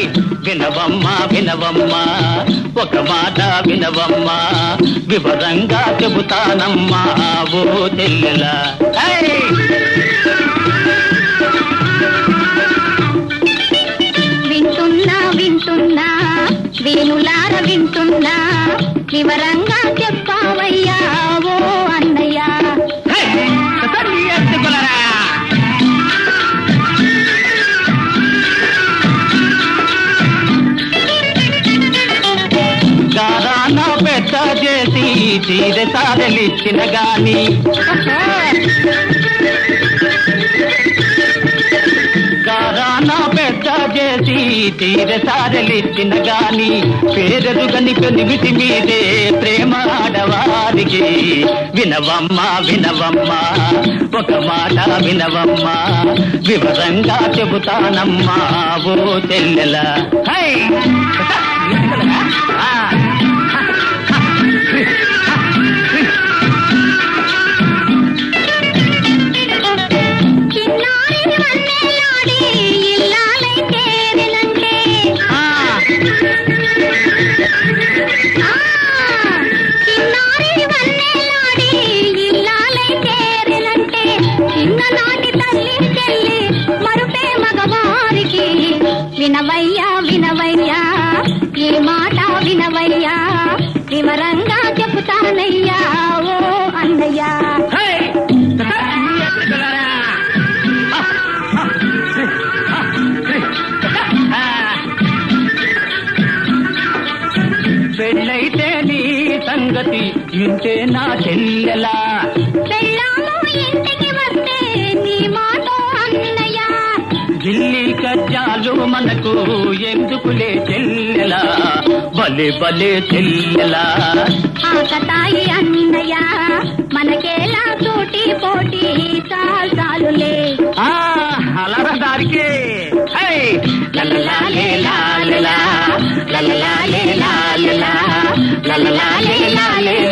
వినవమ్మా వినవమ్మా ఒక మాట వినవమ్మా వివరంగా చెబుతానమ్మా ఓ చెల్లెలా హై! వింటున్నా వింటున్నా వేణులార వింటున్నా వివరంగా చెప్పావయ్యా ఓ అన్నయ్య హై! సతీ ఎత్తుకులరా! గారాన పెద్ద చేసి చీర సారలిచ్చిన గాని గారాన పెద్ద చేసి తీర సారలిచ్చిన గాని పేరెరుగని పెనిమిటి మీదే ప్రేమ ఆడవారికి వినవమ్మా వినవమ్మా ఒక మాట వినవమ్మా వివరంగా చెబుతానమ్మా ఓ చెల్లెల హై! ఆ! చిన్నారిని వన్నెలాడి ఇల్లాలై చేరినంటే ఆ! ఆ, చిన్నారిని వన్నెలాడి ఇల్లాలై చేరినంటే చిన్ననాటి తల్లి చెల్లి మరుపే మగవారికి వినవయ్యా వినవయ్యా ఈ మాట వినవయ్యా వివరంగా చెబుతానయ్యా ఓ అన్నయ్యా హై! ఎత్తుకులరా! ఆ! పెళ్ళైతే నీ సంగతి ఇంటే నా చెల్లెలా పెళ్ళాము ఇంటికి వస్తే నీ మాట అన్నయ్య ఢిల్లీ కజ్జాలు మనకు ఎందుకులే చెల్లెలా బలే బలే చెల్లెలా ఆకతాయి అన్నయ్య మనకేలా తోటి పోటీ చాలు చాలులే ఆ అలరా దారికి హై! లలలాలే లాలలా, లలలాలే లాలలా, లలలాలే లాలే